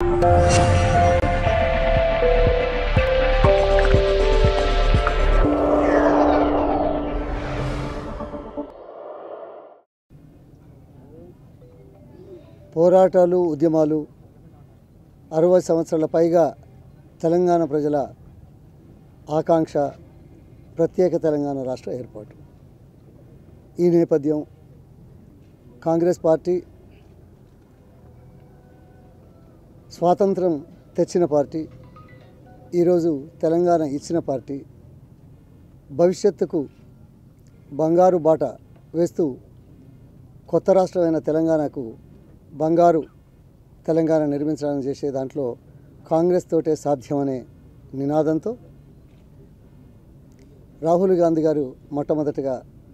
పోరాటాలు ఉద్యమాలు అరవై సంవత్సరాల పైగా తెలంగాణ ప్రజల ఆకాంక్ష ప్రత్యేక తెలంగాణ రాష్ట్ర ఏర్పాటు ఈ నేపథ్యం కాంగ్రెస్ పార్టీ స్వాతంత్రం తెచ్చిన పార్టీ ఈరోజు తెలంగాణ ఇచ్చిన పార్టీ భవిష్యత్తుకు బంగారు బాట వేస్తూ కొత్త రాష్ట్రమైన తెలంగాణకు బంగారు తెలంగాణ నిర్మించడానికి చేసే దాంట్లో కాంగ్రెస్ తోటే సాధ్యమనే నినాదంతో రాహుల్ గాంధీ గారు మొట్టమొదటిగా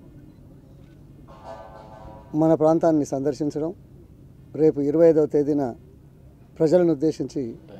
మన ప్రాంతాన్ని సందర్శించడం రేపు ఇరవై ఐదవ తేదీన ప్రజలను ఉద్దేశించి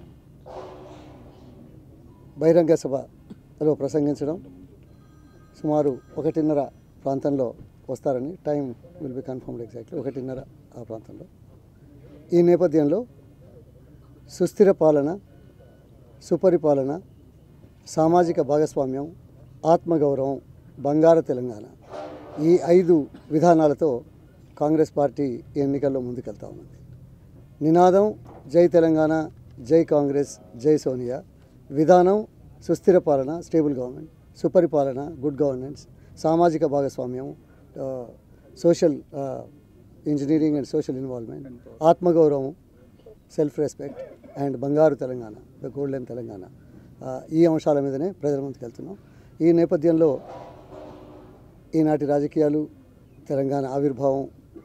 బహిరంగ సభలో ప్రసంగించడం సుమారు ఒకటిన్నర ప్రాంతంలో వస్తారని time will be confirmed exactly ఒకటిన్నర ఆ ప్రాంతంలో ఈ నేపథ్యంలో సుస్థిర పాలన సుపరిపాలన సామాజిక భాగస్వామ్యం ఆత్మగౌరవం బంగారు తెలంగాణ ఈ ఐదు విధానాలతో కాంగ్రెస్ పార్టీ ఈ ఎన్నికల్లో ముందుకెళ్తా ఉన్నది నినాదం జై తెలంగాణ జై కాంగ్రెస్ జై సోనియా విధానం సుస్థిర పాలన స్టేబుల్ గవర్నమెంట్ సుపరిపాలన గుడ్ గవర్నెన్స్ సామాజిక భాగస్వామ్యం ఆ, social uh, engineering and social involvement ఆత్మగౌరవం self respect and Bangaru Telangana the golden Telangana ఆ, ఈ అంశాల మీదనే ప్రజల ముందుకు వెళ్తున్నాం ఈ నేపథ్యంలో ఈనాటి రాజకీయాలు తెలంగాణ ఆవిర్భావం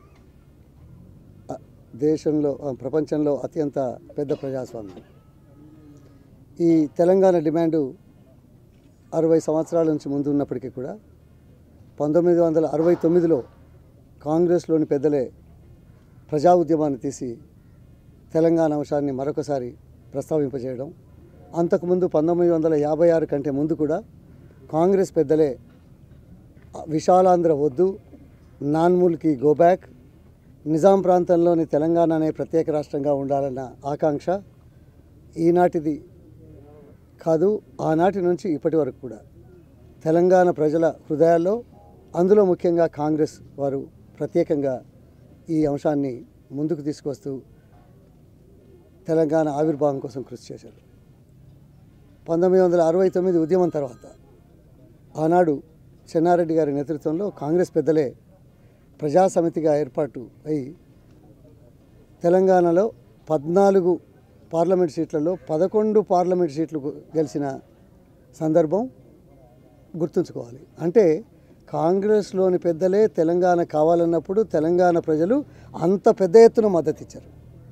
ఆ, దేశంలో ఆ, ప్రపంచంలో అత్యంత పెద్ద ప్రజాస్వామ్యం ఈ తెలంగాణ డిమాండు అరవై సంవత్సరాల నుంచి ముందు ఉన్నప్పటికీ కూడా పంతొమ్మిది వందల అరవై తొమ్మిదిలో కాంగ్రెస్లోని పెద్దలే ప్రజా ఉద్యమాన్ని తీసి తెలంగాణ అంశాన్ని మరొకసారి ప్రస్తావింపజేయడం అంతకుముందు పంతొమ్మిది వందల యాభై ఆరు కంటే ముందు కూడా కాంగ్రెస్ పెద్దలే విశాలాంధ్ర వద్దు నాన్ముల్కి గో బ్యాక్ నిజాం ప్రాంతంలోని తెలంగాణ అనే ప్రత్యేక రాష్ట్రంగా ఉండాలన్న ఆకాంక్ష ఈనాటిది కాదు ఆనాటి నుంచి ఇప్పటి వరకు కూడా తెలంగాణ ప్రజల హృదయాల్లో అందులో ముఖ్యంగా కాంగ్రెస్ వారు ప్రత్యేకంగా ఈ అంశాన్ని ముందుకు తీసుకొస్తూ తెలంగాణ ఆవిర్భావం కోసం కృషి చేశారు పంతొమ్మిది వందల అరవై తొమ్మిది ఉద్యమం తర్వాత ఆనాడు చెన్నారెడ్డి గారి నేతృత్వంలో కాంగ్రెస్ పెద్దలే ప్రజా సమితిగా ఏర్పాటు అయి తెలంగాణలో పద్నాలుగు పార్లమెంట్ సీట్లలో పదకొండు పార్లమెంట్ సీట్లు గెలిచిన సందర్భం గుర్తుంచుకోవాలి అంటే కాంగ్రెస్లోని పెద్దలే తెలంగాణ కావాలన్నప్పుడు తెలంగాణ ప్రజలు అంత పెద్ద ఎత్తున మద్దతు ఇచ్చారు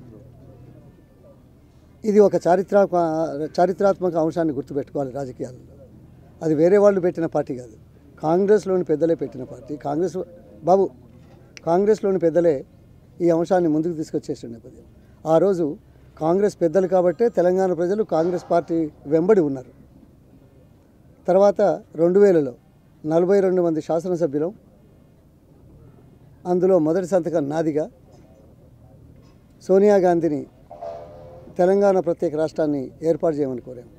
ఇది ఒక చారిత్రాత్మ చారిత్రాత్మక అంశాన్ని గుర్తుపెట్టుకోవాలి రాజకీయాలలో అది వేరే వాళ్ళు పెట్టిన పార్టీ కాదు కాంగ్రెస్లోని పెద్దలే పెట్టిన పార్టీ కాంగ్రెస్ బాబు కాంగ్రెస్లోని పెద్దలే ఈ అంశాన్ని ముందుకు తీసుకొచ్చేసిన నేపథ్యం ఆ రోజు కాంగ్రెస్ పెద్దలు కాబట్టే తెలంగాణ ప్రజలు కాంగ్రెస్ పార్టీ వెంబడి ఉన్నారు తర్వాత రెండు వేలలో నలభై రెండు మంది శాసనసభ్యులం అందులో మొదటి సంతకం నాదిగా సోనియా గాంధీని తెలంగాణ ప్రత్యేక రాష్ట్రాన్ని ఏర్పాటు చేయమని కోరాము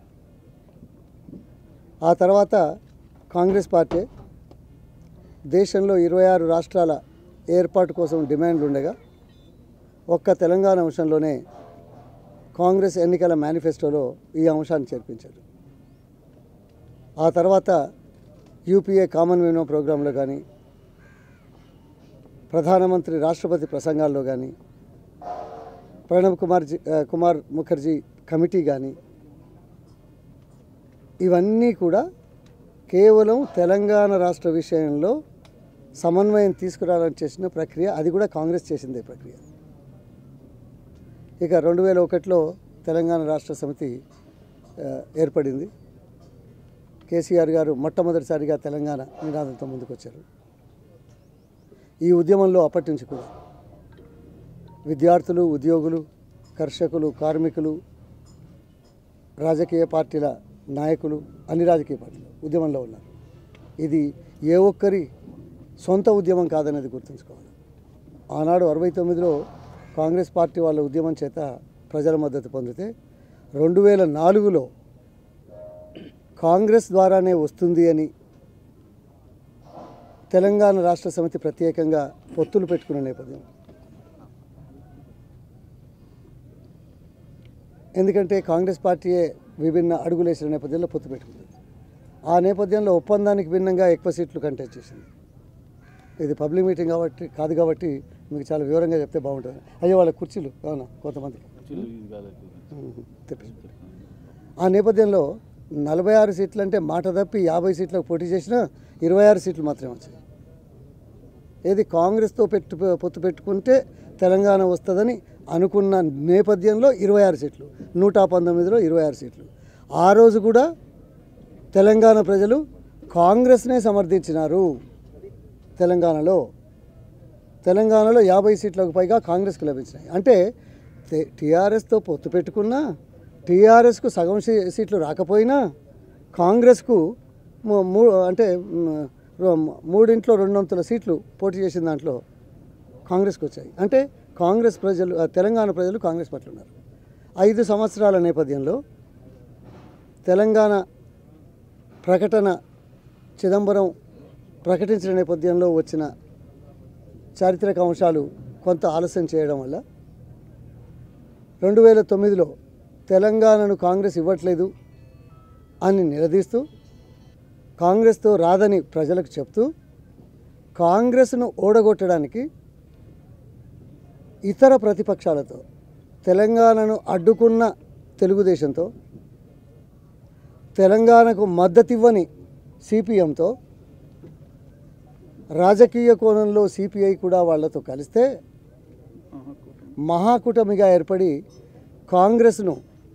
ఆ తర్వాత కాంగ్రెస్ పార్టీ దేశంలో ఇరవై ఆరు రాష్ట్రాల ఏర్పాటు కోసం డిమాండ్లు ఉండగా ఒక్క తెలంగాణ అంశంలోనే కాంగ్రెస్ ఎన్నికల మేనిఫెస్టోలో ఈ అంశాన్ని చేర్పించారు ఆ తర్వాత యూపీఏ కామన్ మినిమం ప్రోగ్రాంలో కానీ ప్రధానమంత్రి రాష్ట్రపతి ప్రసంగాల్లో కానీ ప్రణబ్ కుమార్ జీ ఆ, కుమార్ ముఖర్జీ కమిటీ కానీ ఇవన్నీ కూడా కేవలం తెలంగాణ రాష్ట్ర విషయంలో సమన్వయం తీసుకురావాలని చేసిన ప్రక్రియ అది కూడా కాంగ్రెస్ చేసిందే ప్రక్రియ ఇక రెండు వేల ఒకటిలో తెలంగాణ రాష్ట్ర సమితి ఆ, ఏర్పడింది కేసీఆర్ గారు మొట్టమొదటిసారిగా తెలంగాణ నినాదంతో ముందుకొచ్చారు ఈ ఉద్యమంలో అప్పటి నుంచి కూడా విద్యార్థులు ఉద్యోగులు కర్షకులు కార్మికులు రాజకీయ పార్టీల నాయకులు అన్ని రాజకీయ పార్టీలు ఉద్యమంలో ఉన్నారు ఇది ఏ ఒక్కరి సొంత ఉద్యమం కాదనేది గుర్తుంచుకోవాలి ఆనాడు అరవై తొమ్మిదిలో కాంగ్రెస్ పార్టీ వాళ్ళ ఉద్యమం చేత ప్రజల మద్దతు పొందితే రెండు వేల నాలుగులో కాంగ్రెస్ ద్వారానే వస్తుంది అని తెలంగాణ రాష్ట్ర సమితి ప్రత్యేకంగా పొత్తులు పెట్టుకున్న నేపథ్యం ఎందుకంటే కాంగ్రెస్ పార్టీయే విభిన్న అడుగులేసిన నేపథ్యంలో పొత్తు పెట్టుకుంది ఆ నేపథ్యంలో ఒప్పందానికి భిన్నంగా ఎక్కువ సీట్లు కంటెస్ట్ చేసింది ఇది పబ్లిక్ మీటింగ్ కాబట్టి కాదు కాబట్టి మీకు చాలా వివరంగా చెప్తే బాగుంటుంది అయ్యో వాళ్ళ కుర్చీలు అవునా కొంతమందికి ఉహు, తెప్పేసి. ఆ నేపథ్యంలో నలభై ఆరు సీట్లు అంటే మాట తప్పి యాభై సీట్లకు పోటీ చేసినా ఇరవై ఆరు సీట్లు మాత్రమే వచ్చాయి ఏది కాంగ్రెస్తో పెట్టు పొత్తు పెట్టుకుంటే తెలంగాణ వస్తుందని అనుకున్న నేపథ్యంలో ఇరవై ఆరు సీట్లు నూట పంతొమ్మిదిలో ఇరవై ఆరు సీట్లు ఆ రోజు కూడా తెలంగాణ ప్రజలు కాంగ్రెస్నే సమర్థించినారు తెలంగాణలో తెలంగాణలో యాభై సీట్లకు పైగా కాంగ్రెస్కి లభించినాయి అంటే తే- టీఆర్ఎస్తో పొత్తు పెట్టుకున్నా టీఆర్ఎస్కు సగం సీ- సీట్లు రాకపోయినా కాంగ్రెస్కు మూ- మూ అంటే మ్, రో- మూడింట్లో రెండొంతుల సీట్లు పోటీ చేసిన దాంట్లో కాంగ్రెస్కి వచ్చాయి అంటే కాంగ్రెస్ ప్రజలు ఆ, తెలంగాణ ప్రజలు కాంగ్రెస్ పట్ల ఉన్నారు ఐదు సంవత్సరాల నేపథ్యంలో తెలంగాణ ప్రకటన చిదంబరం ప్రకటించిన నేపథ్యంలో వచ్చిన చారిత్రక అంశాలు కొంత ఆలస్యం చేయడం వల్ల రెండు వేల తొమ్మిదిలో తెలంగాణను కాంగ్రెస్ ఇవ్వట్లేదు అని నిలదీస్తూ కాంగ్రెస్తో రాదని ప్రజలకు చెప్తూ కాంగ్రెస్ను ఓడగొట్టడానికి ఇతర ప్రతిపక్షాలతో తెలంగాణను అడ్డుకున్న తెలుగుదేశంతో తెలంగాణకు మద్దతివ్వని సిపిఎంతో రాజకీయ కోణంలో సిపిఐ కూడా వాళ్ళతో కలిస్తే మహాకూటమిగా ఏర్పడి కాంగ్రెస్ను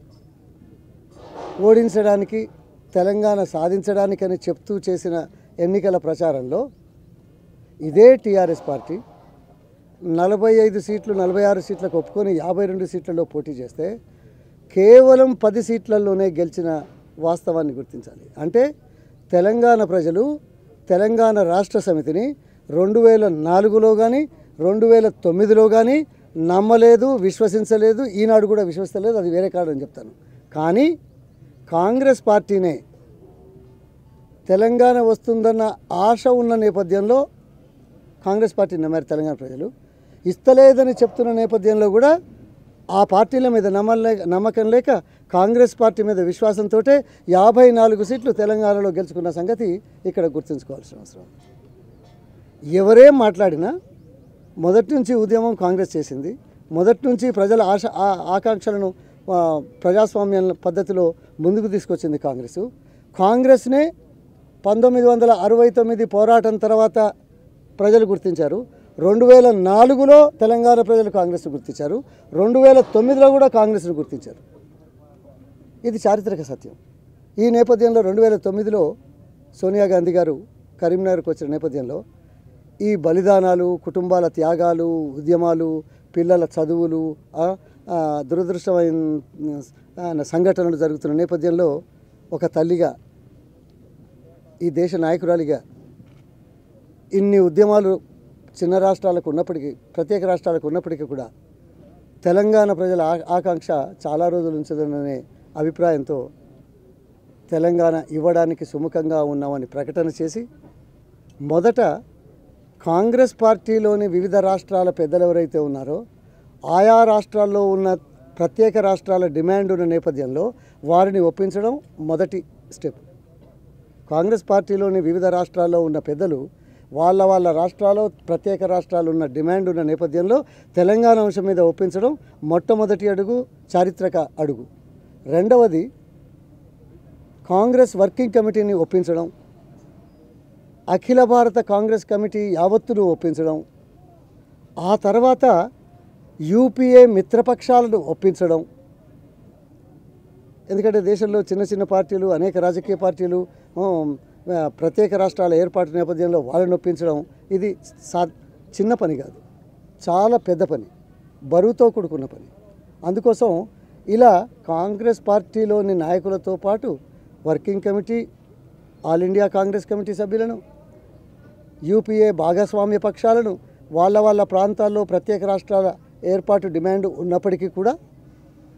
ఓడించడానికి తెలంగాణ సాధించడానికని చెప్తూ చేసిన ఎన్నికల ప్రచారంలో ఇదే టీఆర్ఎస్ పార్టీ నలభై ఐదు సీట్లు నలభై ఆరు సీట్లకు ఒప్పుకొని యాభై రెండు సీట్లలో పోటీ చేస్తే కేవలం పది సీట్లలోనే గెలిచిన వాస్తవాన్ని గుర్తించాలి అంటే తెలంగాణ ప్రజలు తెలంగాణ రాష్ట్ర సమితిని రెండు వేల నాలుగులో కానీ రెండు వేల తొమ్మిదిలో కానీ నమ్మలేదు విశ్వసించలేదు ఈనాడు కూడా విశ్వసించలేదు అది వేరే కారణం చెప్తాను కానీ కాంగ్రెస్ పార్టీనే తెలంగాణ వస్తుందన్న ఆశ ఉన్న నేపథ్యంలో కాంగ్రెస్ పార్టీ నమ్మారు తెలంగాణ ప్రజలు ఇస్తలేదని చెప్తున్న నేపథ్యంలో కూడా ఆ పార్టీల మీద నమ్మలే నమ్మకం లేక కాంగ్రెస్ పార్టీ మీద విశ్వాసంతో యాభై నాలుగు సీట్లు తెలంగాణలో గెలుచుకున్న సంగతి ఇక్కడ గుర్తుంచుకోవాల్సిన అవసరం ఎవరేం మాట్లాడినా మొదటి నుంచి ఉద్యమం కాంగ్రెస్ చేసింది మొదటి నుంచి ప్రజల ఆశ ఆ- ఆకాంక్షలను ఆ, ప్రజాస్వామ్య పద్ధతిలో ముందుకు తీసుకొచ్చింది కాంగ్రెస్ కాంగ్రెస్నే పంతొమ్మిది వందల అరవై తొమ్మిది పోరాటం తర్వాత ప్రజలు గుర్తించారు రెండు వేల నాలుగులో తెలంగాణ ప్రజలు కాంగ్రెస్ను గుర్తించారు రెండు వేల తొమ్మిదిలో కూడా కాంగ్రెస్ను గుర్తించారు ఇది చారిత్రక సత్యం ఈ నేపథ్యంలో రెండు వేల తొమ్మిదిలో సోనియా గాంధీ గారు కరీంనగర్కి వచ్చిన నేపథ్యంలో ఈ బలిదానాలు కుటుంబాల త్యాగాలు ఉద్యమాలు పిల్లల చదువులు ఆ, ఆ, దురదృష్టమైన సంఘటనలు జరుగుతున్న నేపథ్యంలో ఒక తల్లిగా ఈ దేశ నాయకురాలిగా ఇన్ని ఉద్యమాలు చిన్న రాష్ట్రాలకు ఉన్నప్పటికీ ప్రత్యేక రాష్ట్రాలకు ఉన్నప్పటికీ కూడా తెలంగాణ ప్రజల ఆ- ఆకాంక్ష చాలా రోజుల ఉంచదననే అభిప్రాయంతో తెలంగాణ ఇవ్వడానికి సుముఖంగా ఉన్నామని ప్రకటన చేసి మొదట కాంగ్రెస్ పార్టీలోని వివిధ రాష్ట్రాల పెద్దలు ఎవరైతే ఉన్నారో ఆయా రాష్ట్రాల్లో ఉన్న ప్రత్యేక రాష్ట్రాల డిమాండ్ ఉన్న నేపథ్యంలో వారిని ఒప్పించడం మొదటి స్టెప్ కాంగ్రెస్ పార్టీలోని వివిధ రాష్ట్రాల్లో ఉన్న పెద్దలు వాళ్ళ వాళ్ళ రాష్ట్రాల్లో ప్రత్యేక రాష్ట్రాలు ఉన్న డిమాండ్ ఉన్న నేపథ్యంలో తెలంగాణ అంశం మీద ఒప్పించడం మొట్టమొదటి అడుగు చారిత్రక అడుగు రెండవది కాంగ్రెస్ వర్కింగ్ కమిటీని ఒప్పించడం అఖిల భారత కాంగ్రెస్ కమిటీ యావత్తును ఒప్పించడం ఆ తర్వాత యూపీఏ మిత్రపక్షాలను ఒప్పించడం ఎందుకంటే దేశంలో చిన్న చిన్న పార్టీలు అనేక రాజకీయ పార్టీలు ఉమ్, ఆ, ప్రత్యేక రాష్ట్రాల ఏర్పాటు నేపథ్యంలో వాళ్ళని ఒప్పించడం ఇది సా చిన్న పని కాదు చాలా పెద్ద పని బరువుతో కూడుకున్న పని అందుకోసం ఇలా కాంగ్రెస్ పార్టీలోని నాయకులతో పాటు working committee all India Congress committee సభ్యులను యూపీఏ భాగస్వామ్య పక్షాలను వాళ్ళ వాళ్ళ ప్రాంతాల్లో ప్రత్యేక రాష్ట్రాల ఏర్పాటు డిమాండ్ ఉన్నప్పటికీ కూడా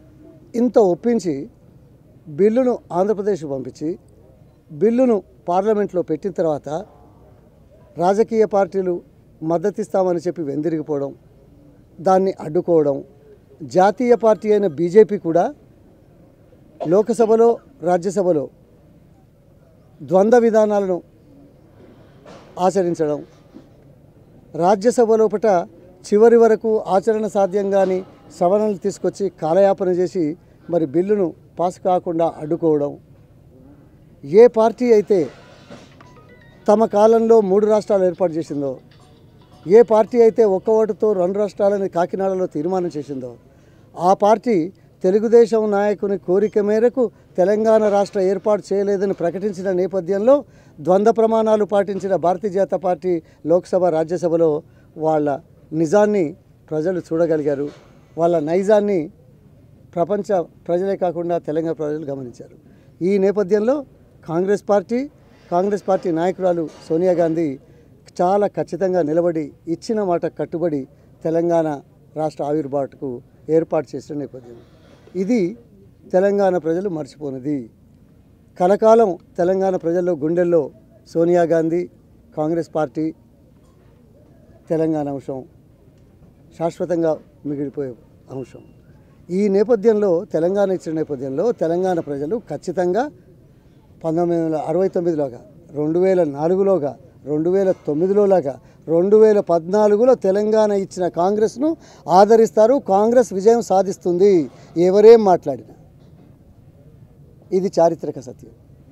ఇంత ఒప్పించి బిల్లును ఆంధ్రప్రదేశ్ పంపించి బిల్లును పార్లమెంట్లో పెట్టిన తర్వాత రాజకీయ పార్టీలు మద్దతిస్తామని చెప్పి వెందిరిగిపోవడం దాన్ని అడ్డుకోవడం జాతీయ పార్టీ అయిన బీజేపీ కూడా లోకసభలో రాజ్యసభలో ద్వంద్వ విధానాలను ఆచరించడం రాజ్యసభ లోపట చివరి వరకు ఆచరణ సాధ్యం కాని సవరణలు తీసుకొచ్చి కాలయాపన చేసి మరి బిల్లును పాస్ కాకుండా అడ్డుకోవడం ఏ పార్టీ అయితే తమ కాలంలో మూడు రాష్ట్రాలు ఏర్పాటు చేసిందో ఏ పార్టీ అయితే ఒక్క ఓటుతో రెండు రాష్ట్రాలని కాకినాడలో తీర్మానం చేసిందో ఆ పార్టీ తెలుగుదేశం నాయకుని కోరిక మేరకు తెలంగాణ రాష్ట్ర ఏర్పాటు చేయలేదని ప్రకటించిన నేపథ్యంలో ద్వంద్వ ప్రమాణాలు పాటించిన భారతీయ జనతా పార్టీ లోక్సభ రాజ్యసభలో వాళ్ళ నిజాన్ని ప్రజలు చూడగలిగారు వాళ్ళ నైజాన్ని ప్రపంచ ప్రజలే కాకుండా తెలంగాణ ప్రజలు గమనించారు ఈ నేపథ్యంలో కాంగ్రెస్ పార్టీ కాంగ్రెస్ పార్టీ నాయకురాలు సోనియా గాంధీ చాలా ఖచ్చితంగా నిలబడి ఇచ్చిన మాట కట్టుబడి తెలంగాణ రాష్ట్ర ఆవిర్భావకు ఏర్పాటు చేసిన నేపథ్యం ఇది తెలంగాణ ప్రజలు మర్చిపోనిది కలకాలం తెలంగాణ ప్రజల్లో గుండెల్లో సోనియా గాంధీ కాంగ్రెస్ పార్టీ తెలంగాణ అంశం శాశ్వతంగా మిగిలిపోయే అంశం ఈ నేపథ్యంలో తెలంగాణ ఇచ్చిన నేపథ్యంలో తెలంగాణ ప్రజలు ఖచ్చితంగా పంతొమ్మిది వందల అరవై తొమ్మిదిలోగా రెండు వేల నాలుగులోగా రెండు వేల తొమ్మిదిలోలాగా రెండు వేల పద్నాలుగులో తెలంగాణ ఇచ్చిన కాంగ్రెస్ను ఆదరిస్తారు కాంగ్రెస్ విజయం సాధిస్తుంది ఎవరేం మాట్లాడినా ఇది చారిత్రక సత్యం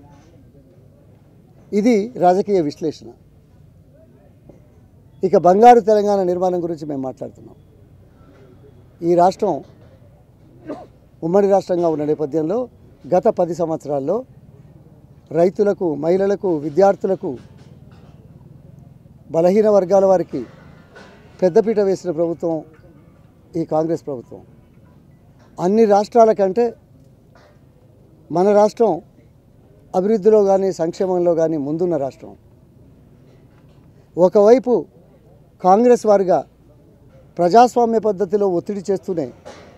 ఇది రాజకీయ విశ్లేషణ ఇక బంగారు తెలంగాణ నిర్మాణం గురించి మేము మాట్లాడుతున్నాం ఈ రాష్ట్రం ఉమ్మడి రాష్ట్రంగా ఉన్న నేపథ్యంలో గత పది సంవత్సరాల్లో రైతులకు మహిళలకు విద్యార్థులకు బలహీన వర్గాల వారికి పెద్దపీట వేసిన ప్రభుత్వం ఈ కాంగ్రెస్ ప్రభుత్వం అన్ని రాష్ట్రాల కంటే మన రాష్ట్రం అభివృద్ధిలో కానీ సంక్షేమంలో కానీ ముందున్న రాష్ట్రం ఒకవైపు కాంగ్రెస్ వారిగా ప్రజాస్వామ్య పద్ధతిలో ఒత్తిడి చేస్తూనే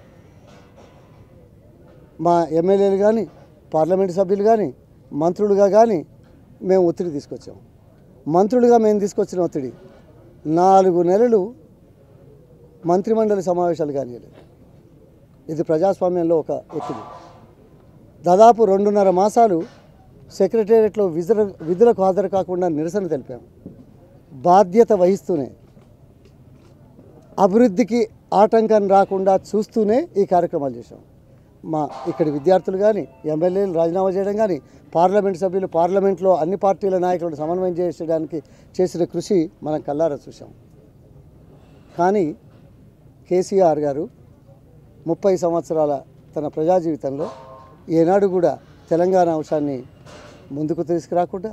మా ఎమ్మెల్యేలు కానీ పార్లమెంట్ సభ్యులు కానీ మంత్రులుగా కానీ మేము ఒత్తిడి తీసుకొచ్చాం మంత్రులుగా మేము తీసుకొచ్చిన ఒత్తిడి నాలుగు నెలలు మంత్రిమండలి సమావేశాలు కానివ్వలేదు ఇది ప్రజాస్వామ్యంలో ఒక ఒత్తిడి దాదాపు రెండున్నర మాసాలు సెక్రటేరియట్లో విధుల విధులకు హాజరు కాకుండా నిరసన తెలిపాము బాధ్యత వహిస్తూనే అభివృద్ధికి ఆటంకం రాకుండా చూస్తూనే ఈ కార్యక్రమాలు చేశాం మా ఇక్కడి విద్యార్థులు కానీ ఎమ్మెల్యేలు రాజీనామా చేయడం కానీ పార్లమెంట్ సభ్యులు పార్లమెంట్లో అన్ని పార్టీల నాయకులను సమన్వయం చేసేయడానికి చేసిన కృషి మనం కల్లారా చూసాం కానీ కేసీఆర్ గారు ముప్పై సంవత్సరాల తన ప్రజా జీవితంలో ఏనాడు కూడా తెలంగాణ అంశాన్ని ముందుకు తీసుకురాకుండా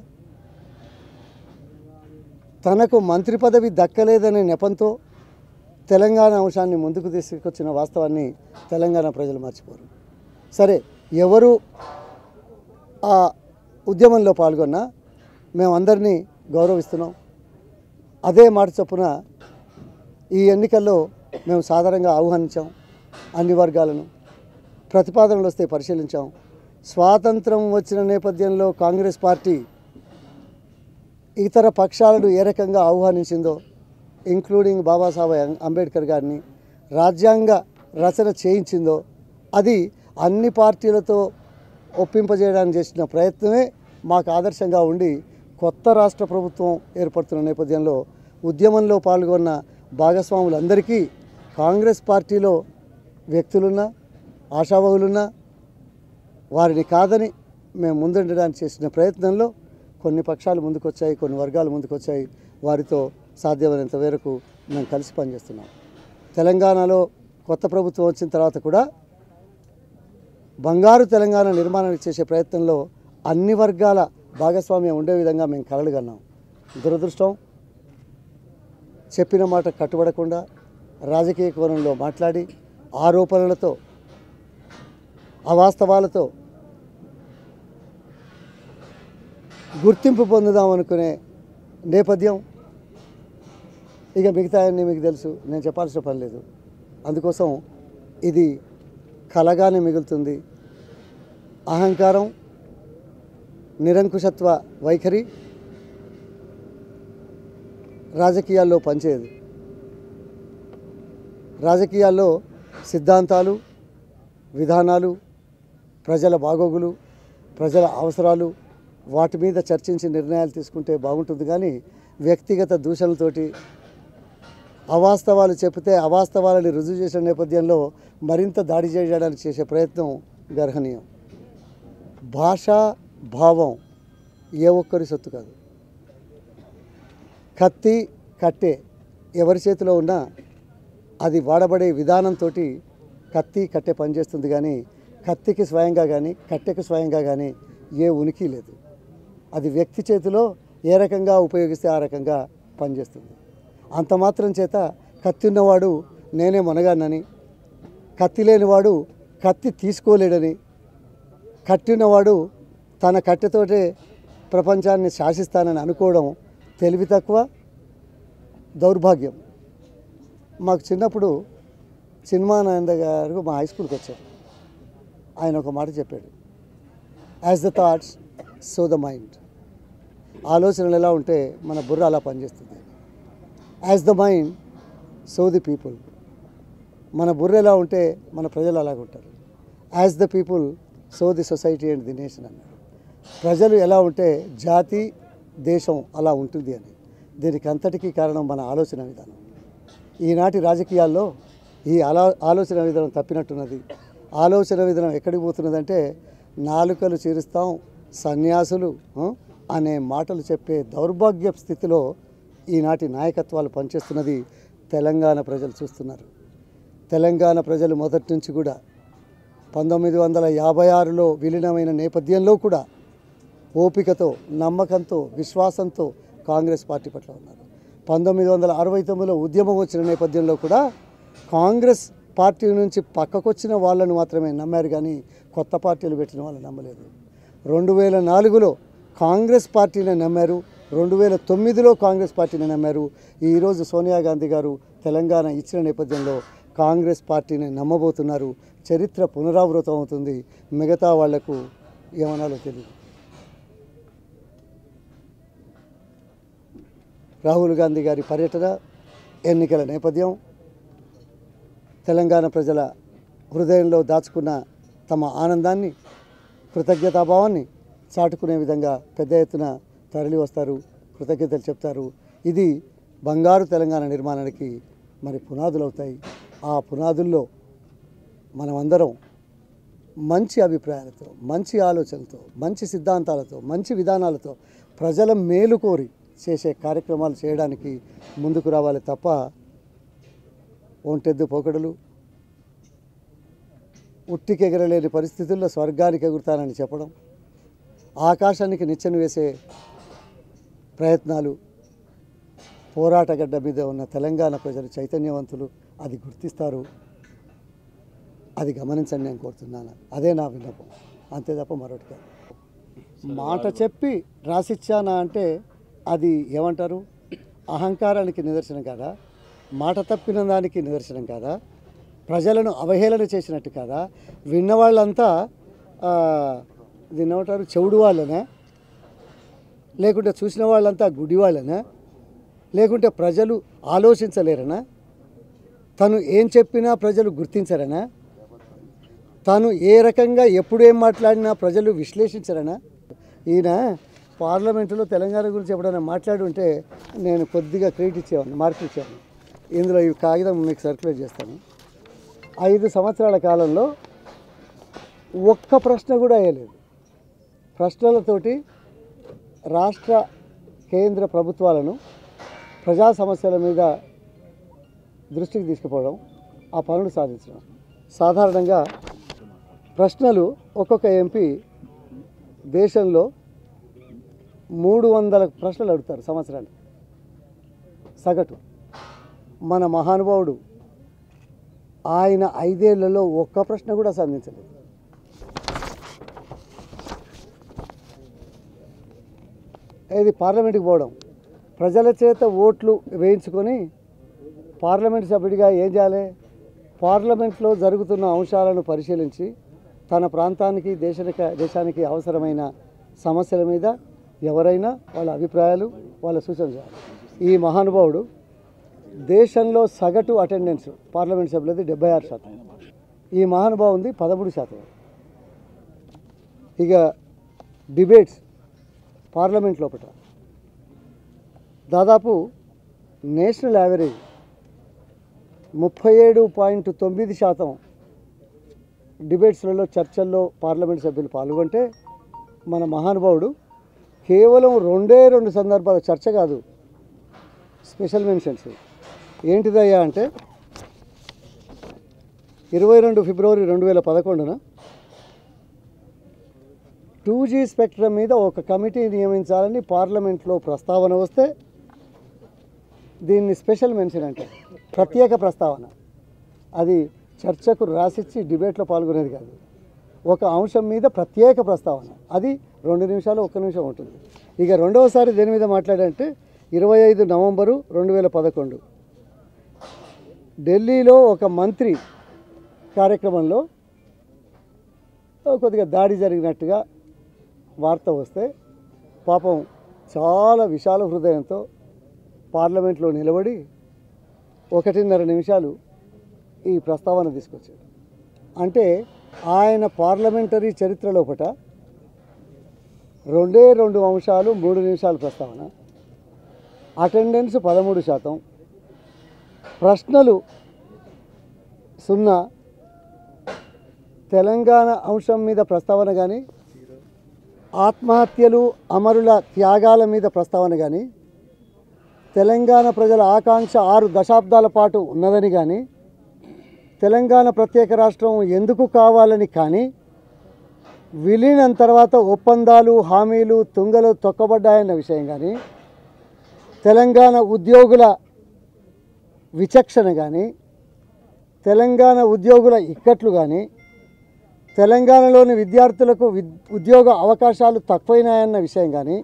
తనకు మంత్రి పదవి దక్కలేదనే నెపంతో తెలంగాణ అంశాన్ని ముందుకు తీసుకొచ్చిన వాస్తవాన్ని తెలంగాణ ప్రజలు మర్చిపోరు సరే ఎవరు ఆ ఉద్యమంలో పాల్గొన్నా మేము అందరినీ గౌరవిస్తున్నాం అదే మాట చొప్పున ఈ ఎన్నికల్లో మేము సాధారణంగా ఆహ్వానించాం అన్ని వర్గాలను ప్రతిపాదనలు వస్తే పరిశీలించాం స్వాతంత్రం వచ్చిన నేపథ్యంలో కాంగ్రెస్ పార్టీ ఇతర పక్షాలను ఏ రకంగా ఆహ్వానించిందో ఇంక్లూడింగ్ బాబాసాహెబ్ అంబేద్కర్ గారిని రాజ్యాంగ రచన చేయించిందో అది అన్ని పార్టీలతో ఒప్పింపజేయడానికి చేసిన ప్రయత్నమే మాకు ఆదర్శంగా ఉండి కొత్త రాష్ట్ర ప్రభుత్వం ఏర్పడుతున్న నేపథ్యంలో ఉద్యమంలో పాల్గొన్న భాగస్వాములందరికీ కాంగ్రెస్ పార్టీలో వ్యక్తులున్నా ఆశావహులున్నా వారిని కాదని మేము ముందుండడానికి చేసిన ప్రయత్నంలో కొన్ని పక్షాలు ముందుకొచ్చాయి కొన్ని వర్గాలు ముందుకొచ్చాయి వారితో సాధ్యమైనంత మేరకు మేము కలిసి పనిచేస్తున్నాం తెలంగాణలో కొత్త ప్రభుత్వం వచ్చిన తర్వాత కూడా బంగారు తెలంగాణ నిర్మాణానికి చేసే ప్రయత్నంలో అన్ని వర్గాల భాగస్వామ్యం ఉండే విధంగా మేము కలలు కన్నాం దురదృష్టం చెప్పిన మాట కట్టుబడకుండా రాజకీయ కోణంలో మాట్లాడి ఆరోపణలతో అవాస్తవాలతో గుర్తింపు పొందుదాం అనుకునే నేపథ్యం ఇక మిగతా అన్నీ మీకు తెలుసు నేను చెప్పాల్సిన పని లేదు అందుకోసం ఇది కలగానే మిగులుతుంది అహంకారం నిరంకుశత్వ వైఖరి రాజకీయాల్లో పనిచేయదు రాజకీయాల్లో సిద్ధాంతాలు విధానాలు ప్రజల బాగోగులు ప్రజల అవసరాలు వాటి మీద చర్చించి నిర్ణయాలు తీసుకుంటే బాగుంటుంది కానీ వ్యక్తిగత దూషణలతోటి అవాస్తవాలు చెప్తే అవాస్తవాలని రుజువు చేసిన నేపథ్యంలో మరింత దాడి చేయడానికి చేసే ప్రయత్నం గర్హనీయం భాష భావం ఏ ఒక్కరి సొత్తు కాదు కత్తి కట్టె ఎవరి చేతిలో ఉన్నా అది వాడబడే విధానంతో కత్తి కట్టె పనిచేస్తుంది కానీ కత్తికి స్వయంగా కానీ కట్టెకి స్వయంగా కానీ ఏ ఉనికి లేదు అది వ్యక్తి చేతిలో ఏ రకంగా ఉపయోగిస్తే ఆ రకంగా పనిచేస్తుంది అంత మాత్రం చేత కత్తి ఉన్నవాడు నేనే మునగానని కత్తి లేనివాడు కత్తి తీసుకోలేడని కత్తి ఉన్నవాడు తన కట్టెతోటే ప్రపంచాన్ని శాసిస్తానని అనుకోవడం తెలివి తక్కువ దౌర్భాగ్యం మాకు చిన్నప్పుడు సినిమానంద గారు మా హై స్కూల్కి వచ్చారు ఆయన ఒక మాట చెప్పాడు as the thoughts so the mind ఆలోచనలు ఎలా ఉంటే మన బుర్ర అలా పనిచేస్తుంది as the mind so the people మన బుర్ర ఎలా ఉంటే మన ప్రజలు అలాగ ఉంటారు as the people so the society and the nation అన్నాడు ప్రజలు ఎలా ఉంటే జాతి దేశం అలా ఉంటుంది అని దీనికి అంతటికీ కారణం మన ఆలోచన విధానం ఈనాటి రాజకీయాల్లో ఈ ఆలో ఆలోచన విధానం తప్పినట్టున్నది ఆలోచన విధానం ఎక్కడికి పోతున్నదంటే నాలుకలు చీరుస్తాం సన్యాసులు ఆ, అనే మాటలు చెప్పే దౌర్భాగ్య స్థితిలో ఈనాటి నాయకత్వాలు పనిచేస్తున్నది తెలంగాణ ప్రజలు చూస్తున్నారు తెలంగాణ ప్రజలు మొదటి నుంచి కూడా పంతొమ్మిది వందల యాభై ఆరులో విలీనమైన నేపథ్యంలో కూడా ఓపికతో నమ్మకంతో విశ్వాసంతో కాంగ్రెస్ పార్టీ పట్ల ఉన్నారు పంతొమ్మిది వందల అరవై తొమ్మిదిలో ఉద్యమం వచ్చిన నేపథ్యంలో కూడా కాంగ్రెస్ పార్టీ నుంచి పక్కకొచ్చిన వాళ్ళను మాత్రమే నమ్మారు కానీ కొత్త పార్టీలు పెట్టిన వాళ్ళు నమ్మలేదు రెండు వేల నాలుగులో కాంగ్రెస్ పార్టీని నమ్మారు రెండు వేల తొమ్మిదిలో కాంగ్రెస్ పార్టీని నమ్మారు ఈరోజు సోనియా గాంధీ గారు తెలంగాణ ఇచ్చిన నేపథ్యంలో కాంగ్రెస్ పార్టీని నమ్మబోతున్నారు చరిత్ర పునరావృతం అవుతుంది మిగతా వాళ్లకు ఏమనాలో తెలియదు రాహుల్ గాంధీ గారి పర్యటన ఎన్నికల నేపథ్యం తెలంగాణ ప్రజల హృదయంలో దాచుకున్న తమ ఆనందాన్ని కృతజ్ఞతాభావాన్ని చాటుకునే విధంగా పెద్ద ఎత్తున తరలి వస్తారు కృతజ్ఞతలు చెప్తారు ఇది బంగారు తెలంగాణ నిర్మాణానికి మరి పునాదులు అవుతాయి ఆ పునాదుల్లో మనమందరం మంచి అభిప్రాయాలతో మంచి ఆలోచనలతో మంచి సిద్ధాంతాలతో మంచి విధానాలతో ప్రజల మేలు కోరి చేసే కార్యక్రమాలు చేయడానికి ముందుకు రావాలి తప్ప ఒంటెద్దు పోకడలు ఉట్టికెగరలేని పరిస్థితుల్లో స్వర్గానికి ఎగురుతానని చెప్పడం ఆకాశానికి నిచ్చెన వేసే ప్రయత్నాలు పోరాటగడ్డ మీద ఉన్న తెలంగాణ ప్రజలు చైతన్యవంతులు అది గుర్తిస్తారు అది గమనించండి నేను కోరుతున్నాను అదే నా విన్నపం అంతే తప్ప మరొకటి కాదు మాట చెప్పి రాసిచ్చానా అంటే అది ఏమంటారు అహంకారానికి నిదర్శనం కాదా మాట తప్పిన దానికి నిదర్శనం కాదా ప్రజలను అవహేళన చేసినట్టు కాదా విన్నవాళ్ళంతా ఆ, దీన్ని ఏమంటారు చెవుడు వాళ్ళనే లేకుంటే చూసిన వాళ్ళంతా గుడి వాళ్ళనా లేకుంటే ప్రజలు ఆలోచించలేరనా తను ఏం చెప్పినా ప్రజలు గుర్తించరనా తాను ఏ రకంగా ఎప్పుడు ఏం మాట్లాడినా ప్రజలు విశ్లేషించరనా ఈయన పార్లమెంటులో తెలంగాణ గురించి ఎప్పుడైనా మాట్లాడి ఉంటే నేను కొద్దిగా క్రెడిట్ ఇచ్చేవాడిని మార్కులు ఇచ్చేవాడిని ఇందులో ఈ కాగితం మీకు సర్క్యులేట్ చేస్తాను ఐదు సంవత్సరాల కాలంలో ఒక్క ప్రశ్న కూడా వేయలేదు ప్రశ్నలతోటి రాష్ట్ర కేంద్ర ప్రభుత్వాలను ప్రజా సమస్యల మీద దృష్టికి తీసుకుపోవడం ఆ పనులు సాధించడం సాధారణంగా ప్రశ్నలు ఒక్కొక్క ఎంపీ దేశంలో మూడు వందల ప్రశ్నలు అడుగుతారు సంవత్సరానికి సగటు మన మహానుభావుడు ఆయన ఐదేళ్లలో ఒక్క ప్రశ్న కూడా సంధించలేదు ఇది పార్లమెంట్కి పోవడం ప్రజల చేత ఓట్లు వేయించుకొని పార్లమెంట్ సభ్యుడిగా ఏం చేయాలి పార్లమెంట్లో జరుగుతున్న అంశాలను పరిశీలించి తన ప్రాంతానికి దేశానికి దేశానికి అవసరమైన సమస్యల మీద ఎవరైనా వాళ్ళ అభిప్రాయాలు వాళ్ళ సూచనలు చేయాలి ఈ మహానుభావుడు దేశంలో సగటు అటెండెన్స్ పార్లమెంట్ సభ్యులది డెబ్బై ఆరు శాతం ఈ మహానుభావుంది పదమూడు శాతం ఇక డిబేట్స్ పార్లమెంట్ లోపల దాదాపు నేషనల్ యావరేజ్ ముప్పై ఏడు పాయింట్ తొమ్మిది శాతం డిబేట్స్లలో చర్చల్లో పార్లమెంట్ సభ్యులు పాల్గొంటే మన మహానుభావుడు కేవలం రెండే రెండు సందర్భాల చర్చ కాదు స్పెషల్ మెన్షన్స్ ఏంటిదయ్యా అంటే ఇరవై రెండు ఫిబ్రవరి రెండు వేల పదకొండున టూ జీ స్పెక్ట్రమ్ మీద ఒక కమిటీ నియమించాలని పార్లమెంట్లో ప్రస్తావన వస్తే దీన్ని స్పెషల్ మెన్షన్ అంటే ప్రత్యేక ప్రస్తావన అది చర్చకు రాసిచ్చి డిబేట్లో పాల్గొనేది కాదు ఒక అంశం మీద ప్రత్యేక ప్రస్తావన అది రెండు నిమిషాలు ఒక్క నిమిషం ఉంటుంది ఇక రెండవసారి దేని మీద మాట్లాడంటే ఇరవై ఐదు నవంబరు రెండు వేల పదకొండు ఢిల్లీలో ఒక మంత్రి కార్యక్రమంలో కొద్దిగా దాడి జరిగినట్టుగా వార్త వస్తే పాపం చాలా విశాల హృదయంతో పార్లమెంట్లో నిలబడి ఒకటిన్నర నిమిషాలు ఈ ప్రస్తావన తీసుకొచ్చాడు అంటే ఆయన పార్లమెంటరీ చరిత్ర లోపట రెండే రెండు అంశాలు మూడు నిమిషాల ప్రస్తావన అటెండెన్స్ పదమూడు శాతం ప్రశ్నలు సున్నా తెలంగాణ అంశం మీద ప్రస్తావన కానీ ఆత్మహత్యలు అమరుల త్యాగాల మీద ప్రస్తావన కానీ తెలంగాణ ప్రజల ఆకాంక్ష ఆరు దశాబ్దాల పాటు ఉన్నదని కానీ తెలంగాణ ప్రత్యేక రాష్ట్రం ఎందుకు కావాలని కానీ విలీనం తర్వాత ఒప్పందాలు హామీలు తుంగలు తొక్కబడ్డాయన్న విషయం కానీ తెలంగాణ ఉద్యోగుల విచక్షణ కానీ తెలంగాణ ఉద్యోగుల ఇక్కట్లు కానీ తెలంగాణలోని విద్యార్థులకు విద్ ఉద్యోగ అవకాశాలు తక్కువైనాయన్న విషయం కానీ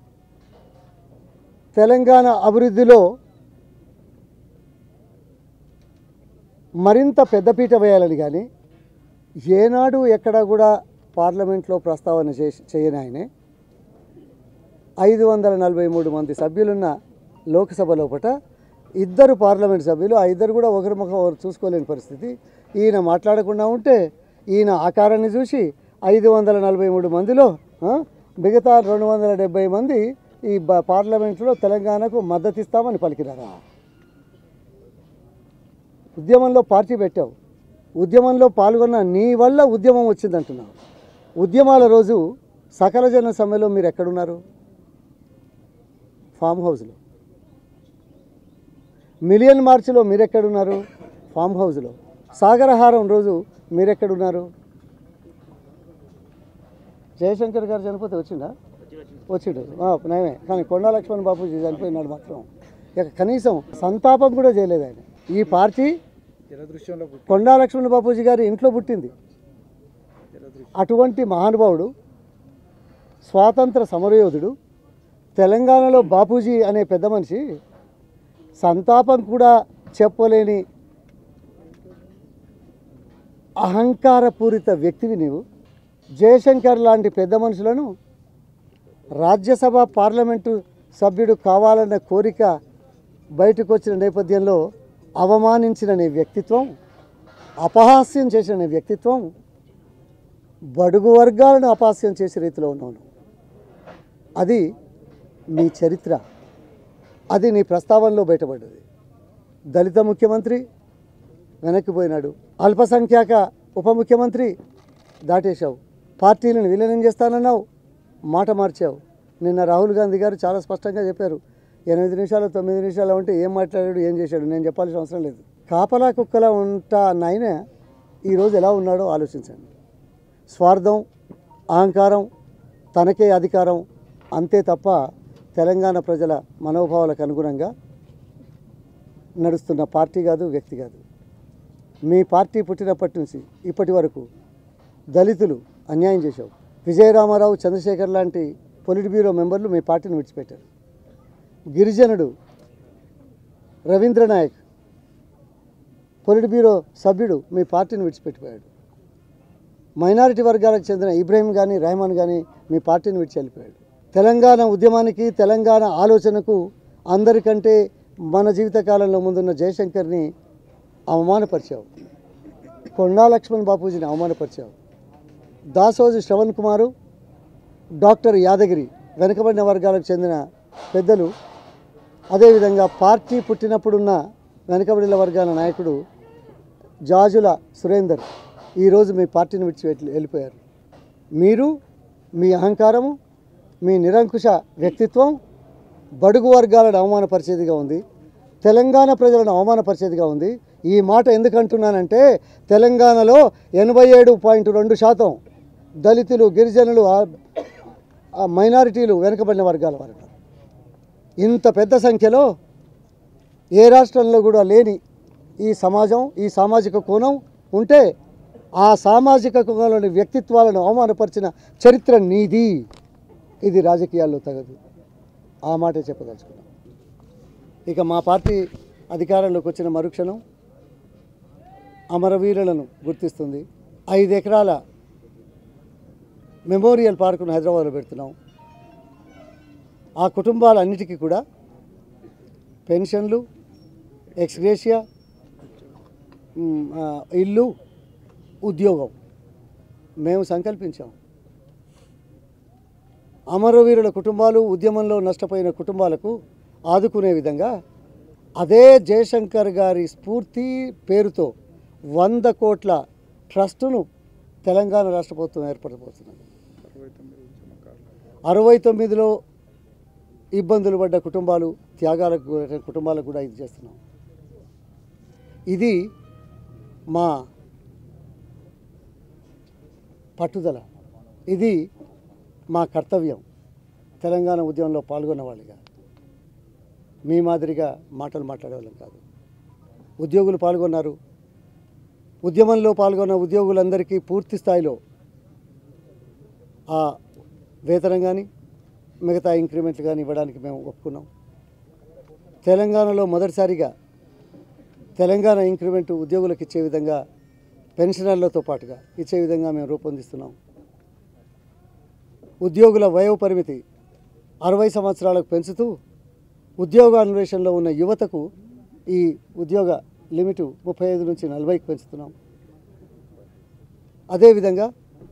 తెలంగాణ అభివృద్ధిలో మరింత పెద్దపీట వేయాలని కానీ ఏనాడు ఎక్కడ కూడా పార్లమెంట్లో ప్రస్తావన చేసి చేయని ఆయనే ఐదు వందల నలభై మూడు మంది సభ్యులున్న లోక్సభ లోపట ఇద్దరు పార్లమెంట్ సభ్యులు ఆ ఇద్దరు కూడా ఒకరి ముఖం ఒకరు చూసుకోలేని పరిస్థితి ఈయన మాట్లాడకుండా ఉంటే ఈయన ఆకారాన్ని చూసి ఐదు వందల నలభై మూడు మందిలో ఆ, మిగతా రెండు వందల డెబ్బై మంది ఈ బ- పార్లమెంట్లో తెలంగాణకు మద్దతు ఇస్తామని పలికినారా ఉద్యమంలో పార్టీ పెట్టావు ఉద్యమంలో పాల్గొన్న నీ వల్ల ఉద్యమం వచ్చిందంటున్నావు ఉద్యమాల రోజు సకల జన సమ్మెలో మీరు ఎక్కడున్నారు ఫామ్ హౌస్లో మిలియన్ మార్చిలో మీరెక్కడున్నారు ఫామ్ హౌస్లో సాగరహారం రోజు మీరెక్కడున్నారు జయశంకర్ గారు చనిపోతే వచ్చిందా వచ్చిండు ఆ, నయమే కానీ కొండా లక్ష్మణ్ బాపూజీ చనిపోయినాడు మాత్రం ఇక కనీసం సంతాపం కూడా చేయలేదు ఆయన ఈ పార్టీ జలదృశ్యంలో పుట్టి కొండా లక్ష్మణ్ బాపూజీ గారి ఇంట్లో పుట్టింది జలదృశ్యం అటువంటి మహానుభావుడు స్వాతంత్ర సమరయోధుడు తెలంగాణలో బాపూజీ అనే పెద్ద మనిషి సంతాపం కూడా చెప్పలేని అహంకారపూరిత వ్యక్తివి నీవు జయశంకర్ లాంటి పెద్ద మనుషులను రాజ్యసభ పార్లమెంటు సభ్యుడు కావాలన్న కోరిక బయటకు వచ్చిన నేపథ్యంలో అవమానించిన నీ వ్యక్తిత్వం అపహాస్యం చేసిన నీ వ్యక్తిత్వం బడుగు వర్గాలను అపహాస్యం చేసే రీతిలో ఉన్నావు అది నీ చరిత్ర అది నీ ప్రస్తావనలో బయటపడ్డది దళిత ముఖ్యమంత్రి వెనక్కిపోయినాడు అల్పసంఖ్యాక ఉప ముఖ్యమంత్రి దాటేశావు పార్టీలను విలీనం చేస్తానన్నావు మాట మార్చావు నిన్న రాహుల్ గాంధీ గారు చాలా స్పష్టంగా చెప్పారు ఎనిమిది నిమిషాలు తొమ్మిది నిమిషాలు ఉంటే ఏం మాట్లాడాడు ఏం చేశాడు నేను చెప్పాల్సిన అవసరం లేదు కాపలా కుక్కలా ఉంటా నాయన ఈరోజు ఎలా ఉన్నాడో ఆలోచించండి స్వార్థం అహంకారం తనకే అధికారం అంతే తప్ప తెలంగాణ ప్రజల మనోభావాలకు అనుగుణంగా నడుస్తున్న పార్టీ కాదు వ్యక్తి కాదు మీ పార్టీ పుట్టినప్పటి నుంచి ఇప్పటి వరకు దళితులు అన్యాయం చేశావు విజయరామారావు చంద్రశేఖర్ లాంటి పొలిట్ బ్యూరో మెంబర్లు మీ పార్టీని విడిచిపెట్టారు గిరిజనుడు రవీంద్ర నాయక్ పొలిట్ బ్యూరో సభ్యుడు మీ పార్టీని విడిచిపెట్టిపోయాడు మైనారిటీ వర్గాలకు చెందిన ఇబ్రాహిం కానీ రెహమాన్ కానీ మీ పార్టీని విడిచి వెళ్ళిపోయాడు తెలంగాణ ఉద్యమానికి తెలంగాణ ఆలోచనకు అందరికంటే మన జీవితకాలంలో ముందున్న జయశంకర్ని అవమానపరిచావు కొండా లక్ష్మణ్ బాపూజీని అవమానపరిచావు దాసోజు శ్రవణ్ కుమారు డాక్టర్ యాదగిరి వెనుకబడిన వర్గాలకు చెందిన పెద్దలు అదేవిధంగా పార్టీ పుట్టినప్పుడున్న వెనుకబడిన వర్గాల నాయకుడు జాజుల సురేందర్ ఈరోజు మీ పార్టీని విడిచి వెళ్ళి- వెళ్ళిపోయారు మీరు మీ అహంకారము మీ నిరంకుశ వ్యక్తిత్వం బడుగు వర్గాలను అవమానపరిచేదిగా ఉంది తెలంగాణ ప్రజలను అవమానపరిచేదిగా ఉంది ఈ మాట ఎందుకు అంటున్నానంటే తెలంగాణలో ఎనభై ఏడు పాయింట్ రెండు శాతం దళితులు గిరిజనులు ఆ- ఆ మైనారిటీలు వెనుకబడిన వర్గాల వారు ఉన్నారు. ఇంత పెద్ద సంఖ్యలో ఏ రాష్ట్రంలో కూడా లేని ఈ సమాజం ఈ సామాజిక కోణం ఉంటే ఆ సామాజిక కోణంలోని వ్యక్తిత్వాలను అవమానపరిచిన చరిత్ర నీది ఇది రాజకీయాల్లో తగదు ఆ మాటే చెప్పదలుచుకున్నాం ఇక మా పార్టీ అధికారంలోకి వచ్చిన మరుక్షణం అమరవీరులను గుర్తిస్తుంది ఐదు ఎకరాల మెమోరియల్ పార్కును హైదరాబాద్లో పెడుతున్నాం ఆ కుటుంబాలన్నిటికీ కూడా పెన్షన్లు ఎక్స్గ్రేషియా మ్, ఆ, ఇల్లు ఉద్యోగం మేము సంకల్పించాం అమరవీరుల కుటుంబాలు ఉద్యమంలో నష్టపోయిన కుటుంబాలకు ఆదుకునే విధంగా అదే జయశంకర్ గారి స్ఫూర్తి పేరుతో వంద కోట్ల ట్రస్టును తెలంగాణ రాష్ట్ర ప్రభుత్వం ఏర్పడబోతున్నది అరవై తొమ్మిది ఉద్యమకారులు అరవై తొమ్మిదిలో ఇబ్బందులు పడ్డ కుటుంబాలు త్యాగాలకు గురైన కుటుంబాలకు కూడా ఇది చేస్తున్నాం ఇది మా పట్టుదల ఇది మా కర్తవ్యం తెలంగాణ ఉద్యమంలో పాల్గొన్న వాళ్ళుగా మీ మాదిరిగా మాటలు మాట్లాడేవాళ్ళం కాదు ఉద్యోగులు పాల్గొన్నారు ఉద్యమంలో పాల్గొన్న ఉద్యోగులందరికీ పూర్తి స్థాయిలో ఆ వేతనం కానీ మిగతా ఇంక్రిమెంట్లు కానీ ఇవ్వడానికి మేము ఒప్పుకున్నాం తెలంగాణలో మొదటిసారిగా తెలంగాణ ఇంక్రిమెంట్ ఉద్యోగులకు ఇచ్చే విధంగా పెన్షనర్లతో పాటుగా ఇచ్చే విధంగా మేము రూపొందిస్తున్నాం ఉద్యోగుల వయో పరిమితి అరవై సంవత్సరాలకు పెంచుతూ ఉద్యోగ అన్వేషణలో ఉన్న యువతకు ఈ ఉద్యోగ లిమిటు ముప్పై ఐదు నుంచి నలభైకి పెంచుతున్నాం అదేవిధంగా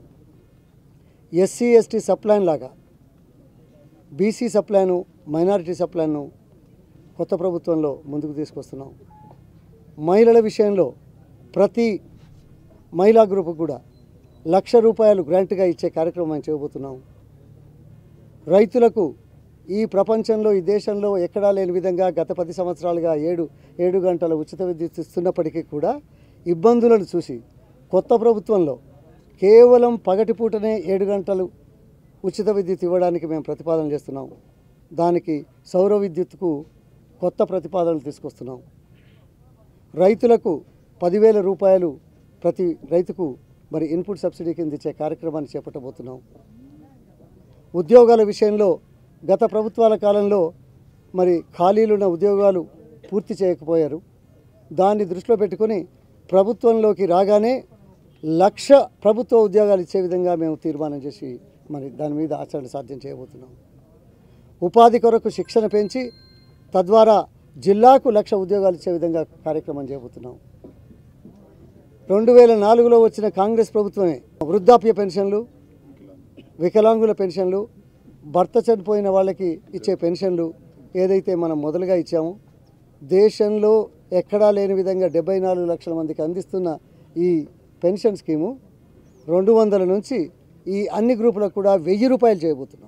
ఎస్సీ ఎస్టీ సప్లాన్ లాగా బీసీ సప్లాను మైనారిటీ సప్లాన్ను కొత్త ప్రభుత్వంలో ముందుకు తీసుకొస్తున్నాం మహిళల విషయంలో ప్రతి మహిళా గ్రూపు కూడా లక్ష రూపాయలు గ్రాంట్గా ఇచ్చే కార్యక్రమం చేయబోతున్నాం రైతులకు ఈ ప్రపంచంలో ఈ దేశంలో ఎక్కడా లేని విధంగా గత పది సంవత్సరాలుగా ఏడు ఏడు గంటల ఉచిత విద్యుత్ ఇస్తున్నప్పటికీ కూడా ఇబ్బందులను చూసి కొత్త ప్రభుత్వంలో కేవలం పగటిపూటనే ఏడు గంటలు ఉచిత విద్యుత్ ఇవ్వడానికి మేము ప్రతిపాదన చేస్తున్నాం దానికి సౌర విద్యుత్కు కొత్త ప్రతిపాదనలు తీసుకొస్తున్నాం రైతులకు పదివేల రూపాయలు ప్రతి రైతుకు మరి ఇన్పుట్ సబ్సిడీ కింద ఇచ్చే కార్యక్రమాన్ని చేపట్టబోతున్నాం ఉద్యోగాల విషయంలో గత ప్రభుత్వాల కాలంలో మరి ఖాళీలున్న ఉద్యోగాలు పూర్తి చేయకపోయారు దాన్ని దృష్టిలో పెట్టుకొని ప్రభుత్వంలోకి రాగానే లక్ష ప్రభుత్వ ఉద్యోగాలు ఇచ్చే విధంగా మేము తీర్మానం చేసి మరి దాని మీద ఆచరణ సాధ్యం చేయబోతున్నాం ఉపాధి కొరకు శిక్షణ పెంచి తద్వారా జిల్లాకు లక్ష ఉద్యోగాలు ఇచ్చే విధంగా కార్యక్రమం చేయబోతున్నాం రెండు వేల నాలుగులో వచ్చిన కాంగ్రెస్ ప్రభుత్వమే వృద్ధాప్య పెన్షన్లు వికలాంగుల పెన్షన్లు భర్త చనిపోయిన వాళ్ళకి ఇచ్చే పెన్షన్లు ఏదైతే మనం మొదలుగా ఇచ్చామో దేశంలో ఎక్కడా లేని విధంగా డెబ్బై నాలుగు లక్షల మందికి అందిస్తున్న ఈ పెన్షన్ స్కీము రెండు వందల నుంచి ఈ అన్ని గ్రూపులకు కూడా వెయ్యి రూపాయలు చేయబోతున్నాం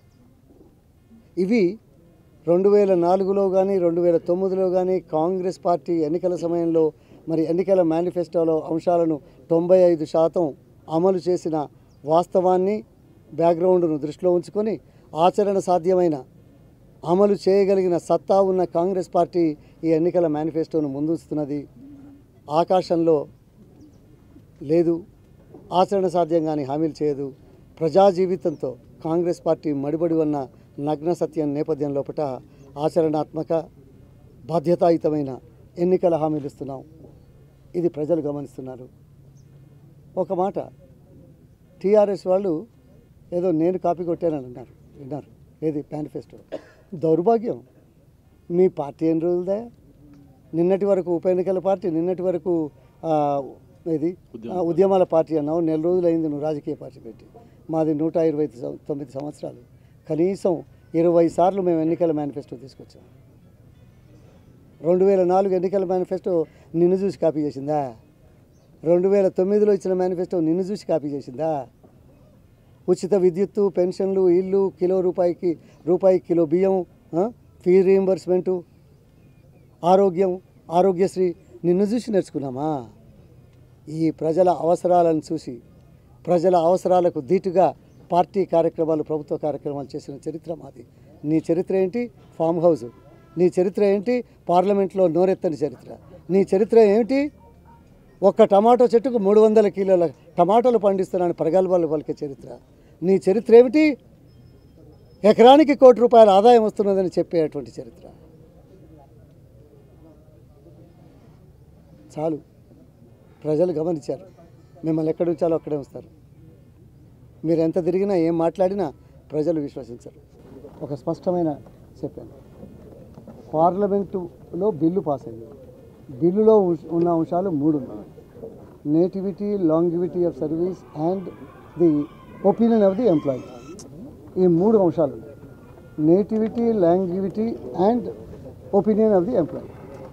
ఇవి రెండు వేల నాలుగులో కానీ రెండు వేల తొమ్మిదిలో కానీ కాంగ్రెస్ పార్టీ ఎన్నికల సమయంలో మరి ఎన్నికల మేనిఫెస్టోలో అంశాలను తొంభై ఐదు శాతం అమలు చేసిన వాస్తవాన్ని బ్యాక్గ్రౌండ్ను దృష్టిలో ఉంచుకొని ఆచరణ సాధ్యమైన అమలు చేయగలిగిన సత్తా ఉన్న కాంగ్రెస్ పార్టీ ఈ ఎన్నికల మేనిఫెస్టోను ముందుస్తున్నది ఆకాశంలో లేదు ఆచరణ సాధ్యం కానీ హామీలు చేయదు ప్రజా జీవితంతో కాంగ్రెస్ పార్టీ మడిబడి ఉన్న నగ్న సత్యం నేపథ్యం లోపట ఆచరణాత్మక బాధ్యతాయుతమైన ఎన్నికల హామీలు ఇస్తున్నాం ఇది ప్రజలు గమనిస్తున్నారు ఒక మాట టీఆర్ఎస్ వాళ్ళు ఏదో నేను కాపీ కొట్టానని అన్నారు విన్నారు ఏది మేనిఫెస్టో దౌర్భాగ్యం మీ పార్టీ ఎన్ని రోజులదే నిన్నటి వరకు ఉప ఎన్నికల పార్టీ నిన్నటి వరకు ఆ, ఇది ఆ, ఉద్యమాల పార్టీ అన్నావు నెల రోజులు అయింది నువ్వు రాజకీయ పార్టీ పెట్టి మాది నూట ఇరవై సం- తొమ్మిది సంవత్సరాలు కనీసం ఇరవై సార్లు మేము ఎన్నికల మేనిఫెస్టో తీసుకొచ్చాం రెండు వేల నాలుగు ఎన్నికల మేనిఫెస్టో నిన్ను చూసి కాపీ చేసిందా రెండు వేల తొమ్మిదిలో ఇచ్చిన మేనిఫెస్టో నిన్ను చూసి కాపీ చేసిందా ఉచిత విద్యుత్తు పెన్షన్లు ఇల్లు కిలో రూపాయికి రూపాయి కిలో బియ్యం ఆ? ఫీ రీయింబర్స్మెంటు ఆరోగ్యం ఆరోగ్యశ్రీ నిన్ను చూసి నేర్చుకున్నామా ఈ ప్రజల అవసరాలను చూసి ప్రజల అవసరాలకు ధీటుగా పార్టీ కార్యక్రమాలు ప్రభుత్వ కార్యక్రమాలు చేసిన చరిత్ర మాది నీ చరిత్ర ఏంటి ఫామ్ హౌస్ నీ చరిత్ర ఏంటి పార్లమెంట్లో నోరెత్తని చరిత్ర నీ చరిత్ర ఏమిటి ఒక్క టమాటో చెట్టుకు మూడు వందల కిలోల టమాటాలు పండిస్తున్నాను ప్రగల్భాలు పలికే చరిత్ర నీ చరిత్ర ఏమిటి ఎకరానికి కోటి రూపాయల ఆదాయం వస్తున్నదని చెప్పేటువంటి చరిత్ర చాలు ప్రజలు గమనించారు మిమ్మల్ని ఎక్కడ ఉంచాలో అక్కడే ఉంచుతారు మీరు ఎంత తిరిగినా ఏం మాట్లాడినా ప్రజలు విశ్వసించరు ఒక స్పష్టమైన చెప్పాను పార్లమెంటులో బిల్లు పాస్ అయింది బిల్లులో ఉం- ఉన్న అంశాలు మూడు ఉన్నాయి nativity longevity of service and the opinion of the employee ఈ మూడు అంశాలు ఉన్నాయి nativity longevity and opinion of the employee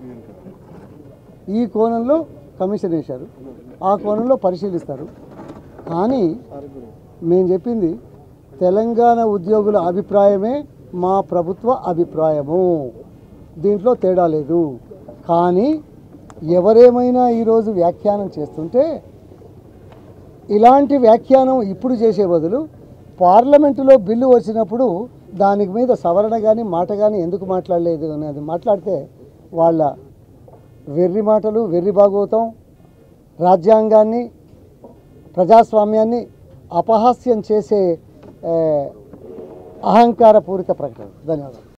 ఈ కోణంలో కమిషన్ వేశారు ఆ కోణంలో పరిశీలిస్తారు కానీ మేము చెప్పింది తెలంగాణ ఉద్యోగుల అభిప్రాయమే మా ప్రభుత్వ అభిప్రాయము దీంట్లో తేడా లేదు కానీ ఎవరేమైనా ఈరోజు వ్యాఖ్యానం చేస్తుంటే ఇలాంటి వ్యాఖ్యానం ఇప్పుడు చేసే బదులు పార్లమెంటులో బిల్లు వచ్చినప్పుడు దానికి మీద సవరణ కానీ మాట కానీ ఎందుకు మాట్లాడలేదు అనేది మాట్లాడితే వాళ్ళ వెర్రి మాటలు వెర్రి భాగవతం రాజ్యాంగాన్ని ప్రజాస్వామ్యాన్ని అపహాస్యం చేసే ఏ, అహంకారపూరిత ప్రకటన ధన్యవాదాలు